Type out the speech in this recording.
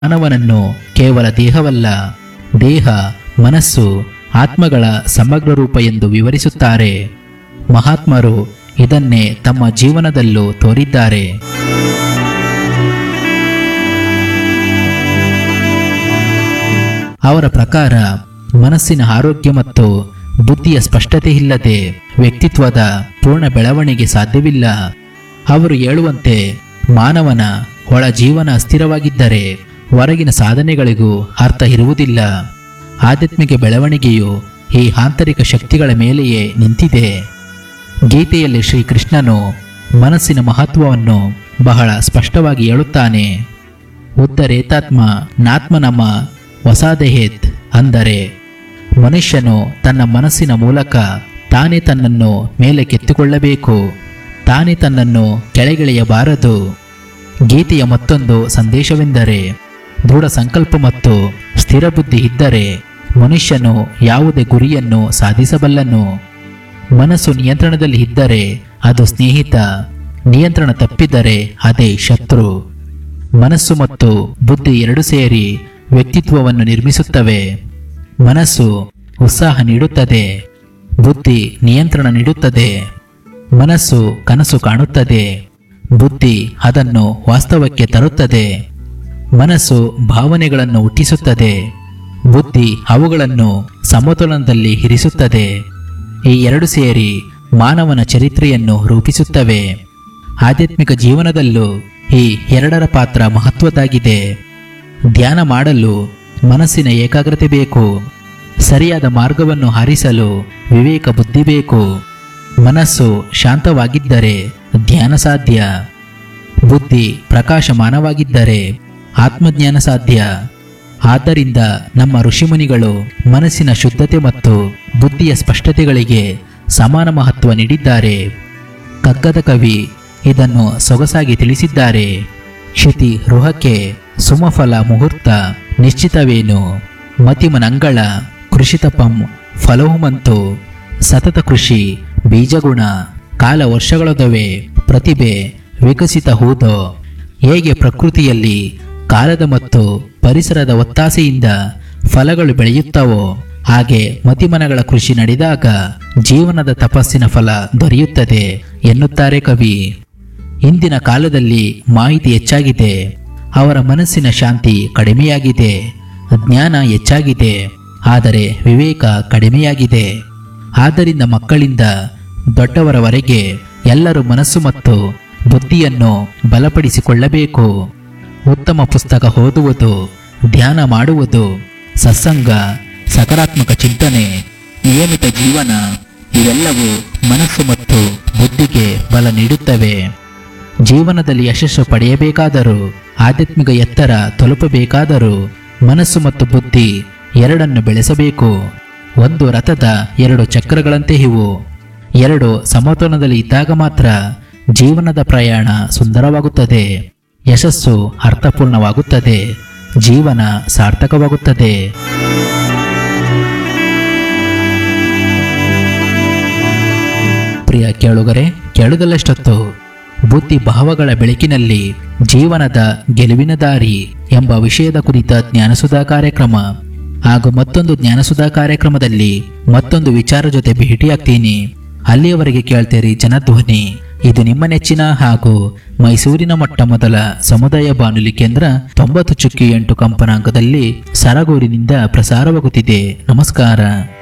ಮಾನವನನ್ನು ಕೇವಲ ದೇಹವಲ್ಲ ದೇಹ ಮನಸ್ಸು ಆತ್ಮಗಳ ಸಮಗ್ರ ರೂಪ ಎಂದು ವಿವರಿಸುತ್ತಾರೆ ಮಹಾತ್ಮರು ಇದನ್ನೇ ತಮ್ಮ ಜೀವನದಲ್ಲೂ ತೋರಿದ್ದಾರೆ ಅವರ ಪ್ರಕಾರ ಮನಸ್ಸಿನ ಆರೋಗ್ಯ ಮತ್ತು ಬುದ್ಧಿಯ ಸ್ಪಷ್ಟತೆ ಇಲ್ಲದೆ ವ್ಯಕ್ತಿತ್ವದ ಪೂರ್ಣ ಬೆಳವಣಿಗೆ ಸಾಧ್ಯವಿಲ್ಲ ಅವರು ಹೇಳುವಂತೆ ಮಾನವನ ಒಳ ಜೀವನ ಅಸ್ಥಿರವಾಗಿದ್ದರೆ ಹೊರಗಿನ ಸಾಧನೆಗಳಿಗೂ ಅರ್ಥ ಇರುವುದಿಲ್ಲ ಆಧ್ಯಾತ್ಮಿಕ ಬೆಳವಣಿಗೆಯು ಈ ಆಂತರಿಕ ಶಕ್ತಿಗಳ ಮೇಲೆಯೇ ನಿಂತಿದೆ ಗೀತೆಯಲ್ಲಿ ಶ್ರೀಕೃಷ್ಣನು ಮನಸ್ಸಿನ ಮಹತ್ವವನ್ನು ಬಹಳ ಸ್ಪಷ್ಟವಾಗಿ ಹೇಳುತ್ತಾನೆ ಉದ್ದರೇತಾತ್ಮ ನಾತ್ಮನಮ ವಸಾದೆಹೇತ್ ಅಂದರೆ ಮನುಷ್ಯನು ತನ್ನ ಮನಸ್ಸಿನ ಮೂಲಕ ತಾನೇ ತನ್ನನ್ನು ಮೇಲೆ ಕೆತ್ತಿಕೊಳ್ಳಬೇಕು ತಾನೇ ತನ್ನನ್ನು ಕೆಳಗಿಳಿಯಬಾರದು ಗೀತೆಯ ಮತ್ತೊಂದು ಸಂದೇಶವೆಂದರೆ ದೃಢ ಸಂಕಲ್ಪ ಮತ್ತು ಸ್ಥಿರ ಬುದ್ಧಿ ಇದ್ದರೆ ಮನುಷ್ಯನು ಯಾವುದೇ ಗುರಿಯನ್ನು ಸಾಧಿಸಬಲ್ಲನು ಮನಸ್ಸು ನಿಯಂತ್ರಣದಲ್ಲಿ ಇದ್ದರೆ ಅದು ಸ್ನೇಹಿತ ನಿಯಂತ್ರಣ ತಪ್ಪಿದರೆ ಅದೇ ಶತ್ರು ಮನಸ್ಸು ಮತ್ತು ಬುದ್ಧಿ ಎರಡು ಸೇರಿ ವ್ಯಕ್ತಿತ್ವವನ್ನು ನಿರ್ಮಿಸುತ್ತವೆ ಮನಸ್ಸು ಉತ್ಸಾಹ ನೀಡುತ್ತದೆ ಬುದ್ಧಿ ನಿಯಂತ್ರಣ ನೀಡುತ್ತದೆ ಮನಸ್ಸು ಕನಸು ಕಾಣುತ್ತದೆ ಬುದ್ಧಿ ಅದನ್ನು ವಾಸ್ತವಕ್ಕೆ ತರುತ್ತದೆ ಮನಸ್ಸು ಭಾವನೆಗಳನ್ನು ಹುಟ್ಟಿಸುತ್ತದೆ ಬುದ್ಧಿ ಅವುಗಳನ್ನು ಸಮತೋಲನದಲ್ಲಿ ಇರಿಸುತ್ತದೆ ಈ ಎರಡು ಸೇರಿ ಮಾನವನ ಚರಿತ್ರೆಯನ್ನು ರೂಪಿಸುತ್ತವೆ ಆಧ್ಯಾತ್ಮಿಕ ಜೀವನದಲ್ಲೂ ಈ ಎರಡರ ಪಾತ್ರ ಮಹತ್ವದ್ದಾಗಿದೆ ಧ್ಯಾನ ಮಾಡಲು ಮನಸ್ಸಿನ ಏಕಾಗ್ರತೆ ಬೇಕು ಸರಿಯಾದ ಮಾರ್ಗವನ್ನು ಹಾರಿಸಲು ವಿವೇಕ ಬುದ್ಧಿ ಬೇಕು ಮನಸ್ಸು ಶಾಂತವಾಗಿದ್ದರೆ ಧ್ಯಾನ ಸಾಧ್ಯ ಬುದ್ಧಿ ಪ್ರಕಾಶಮಾನವಾಗಿದ್ದರೆ ಆತ್ಮಜ್ಞಾನ ಸಾಧ್ಯ ಆದ್ದರಿಂದ ನಮ್ಮ ಋಷಿಮುನಿಗಳು ಮನಸ್ಸಿನ ಶುದ್ಧತೆ ಮತ್ತು ಬುದ್ಧಿಯ ಸ್ಪಷ್ಟತೆಗಳಿಗೆ ಸಮಾನ ಮಹತ್ವ ನೀಡಿದ್ದಾರೆ ಕಗ್ಗದ ಕವಿ ಇದನ್ನು ಸೊಗಸಾಗಿ ತಿಳಿಸಿದ್ದಾರೆ ಕ್ಷಿತಿ ರುಹಕ್ಕೆ ಸುಮಫಲ ಮುಹೂರ್ತ ನಿಶ್ಚಿತವೇನು ಮತಿಮನಂಗಳ ಕೃಷಿತಪಂ ಫಲಹುಮಂತು ಸತತ ಕೃಷಿ ಬೀಜಗುಣ ಕಾಲ ವರ್ಷಗಳೊದವೆ ಪ್ರತಿಭೆ ವಿಕಸಿತ ಹೂದೋ ಹೇಗೆ ಪ್ರಕೃತಿಯಲ್ಲಿ ಕಾಲದ ಮತ್ತು ಪರಿಸರದ ಒತ್ತಾಸೆಯಿಂದ ಫಲಗಳು ಬೆಳೆಯುತ್ತವೋ ಹಾಗೆ ಮತಿಮನಗಳ ಕೃಷಿ ನಡೆದಾಗ ಜೀವನದ ತಪಸ್ಸಿನ ಫಲ ದೊರೆಯುತ್ತದೆ ಎನ್ನುತ್ತಾರೆ ಕವಿ ಇಂದಿನ ಕಾಲದಲ್ಲಿ ಮಾಹಿತಿ ಹೆಚ್ಚಾಗಿದೆ ಅವರ ಮನಸ್ಸಿನ ಶಾಂತಿ ಕಡಿಮೆಯಾಗಿದೆ ಜ್ಞಾನ ಹೆಚ್ಚಾಗಿದೆ ಆದರೆ ವಿವೇಕ ಕಡಿಮೆಯಾಗಿದೆ ಆದ್ದರಿಂದ ಮಕ್ಕಳಿಂದ ದೊಡ್ಡವರವರೆಗೆ ಎಲ್ಲರೂ ಮನಸ್ಸು ಮತ್ತು ಬುದ್ಧಿಯನ್ನು ಬಲಪಡಿಸಿಕೊಳ್ಳಬೇಕು ಉತ್ತಮ ಪುಸ್ತಕ ಓದುವುದು ಧ್ಯಾನ ಮಾಡುವುದು ಸತ್ಸಂಗ ಸಕಾರಾತ್ಮಕ ಚಿಂತನೆ ನಿಯಮಿತ ಜೀವನ ಇವೆಲ್ಲವೂ ಮನಸ್ಸು ಮತ್ತು ಬುದ್ಧಿಗೆ ಬಲ ನೀಡುತ್ತವೆ ಜೀವನದಲ್ಲಿ ಯಶಸ್ಸು ಪಡೆಯಬೇಕಾದರೂ ಆಧ್ಯಾತ್ಮಿಕ ಎತ್ತರ ತಲುಪಬೇಕಾದರೂ ಮನಸ್ಸು ಮತ್ತು ಬುದ್ಧಿ ಎರಡನ್ನು ಬೆಳೆಸಬೇಕು ಒಂದು ರಥದ ಎರಡು ಚಕ್ರಗಳಂತೆ ಇವು ಎರಡು ಸಮತೋಲನದಲ್ಲಿ ಇದ್ದಾಗ ಮಾತ್ರ ಜೀವನದ ಪ್ರಯಾಣ ಸುಂದರವಾಗುತ್ತದೆ ಯಶಸ್ಸು ಅರ್ಥಪೂರ್ಣವಾಗುತ್ತದೆ ಜೀವನ ಸಾರ್ಥಕವಾಗುತ್ತದೆ ಪ್ರಿಯ ಕೇಳುಗರೆ ಕೇಳುಗಲ್ಲಷ್ಟೊತ್ತು ಬುದ್ಧಿ ಭಾವಗಳ ಬೆಳಕಿನಲ್ಲಿ ಜೀವನದ ಗೆಲುವಿನ ದಾರಿ ಎಂಬ ವಿಷಯದ ಕುರಿತ ಜ್ಞಾನಸುಧಾ ಕಾರ್ಯಕ್ರಮ ಹಾಗೂ ಮತ್ತೊಂದು ಜ್ಞಾನಸುಧಾ ಕಾರ್ಯಕ್ರಮದಲ್ಲಿ ಮತ್ತೊಂದು ವಿಚಾರ ಜೊತೆ ಭೇಟಿಯಾಗ್ತೀನಿ ಅಲ್ಲಿಯವರೆಗೆ ಕೇಳ್ತೀರಿ ಜನಧ್ವನಿ ಇದು ನಿಮ್ಮ ನೆಚ್ಚಿನ ಹಾಗೂ ಮೈಸೂರಿನ ಮೊಟ್ಟ ಮೊದಲ ಸಮುದಾಯ ಬಾನುಲಿ ಕೇಂದ್ರ ತೊಂಬತ್ತು ಚುಕ್ಕಿ ಎಂಟು ಕಂಪನಾಂಕದಲ್ಲಿ ಸರಗೂರಿನಿಂದ ಪ್ರಸಾರವಾಗುತ್ತಿದೆ ನಮಸ್ಕಾರ